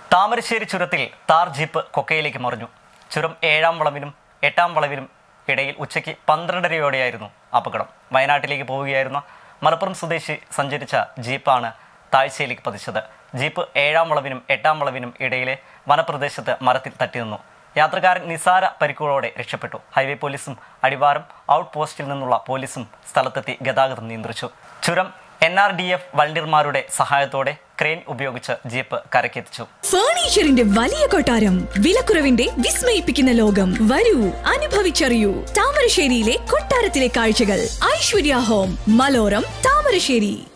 താമരശ്ശേരി ചുരത്തിൽ താർ ജീപ്പ് കൊക്കയിലേക്ക് മറിഞ്ഞു ചുരം ഏഴാം വളവിനും എട്ടാം വളവിനും ഇടയിൽ ഉച്ചയ്ക്ക് പന്ത്രണ്ടരയോടെയായിരുന്നു അപകടം വയനാട്ടിലേക്ക് പോവുകയായിരുന്ന മലപ്പുറം സ്വദേശി സഞ്ചരിച്ച ജീപ്പാണ് താഴ്ചയിലേക്ക് പതിച്ചത് ജീപ്പ് ഏഴാം വളവിനും എട്ടാം വളവിനും ഇടയിലെ വനപ്രദേശത്ത് മരത്തിൽ തട്ടി നിന്നു യാത്രക്കാരൻ നിസാര പരിക്കുകളോടെ രക്ഷപ്പെട്ടു ഹൈവേ പോലീസും അടിവാരം ഔട്ട് പോസ്റ്റിൽ നിന്നുള്ള പോലീസും സ്ഥലത്തെത്തി ഗതാഗതം നിയന്ത്രിച്ചു ചുരം എൻ ആർ ഡി എഫ് വൾണ്ടിയർമാരുടെ സഹായത്തോടെ ക്രെയിൻ ഉപയോഗിച്ച് ജീപ്പ് കരക്കെത്തിച്ചു ഫർണിച്ചറിന്റെ വലിയ കൊട്ടാരം വിലക്കുറവിന്റെ വിസ്മയിപ്പിക്കുന്ന ലോകം വരൂ അനുഭവിച്ചറിയൂ താമരശ്ശേരിയിലെ കൊട്ടാരത്തിലെ കാഴ്ചകൾ ഐശ്വര്യ ഹോം മലോരം താമരശ്ശേരി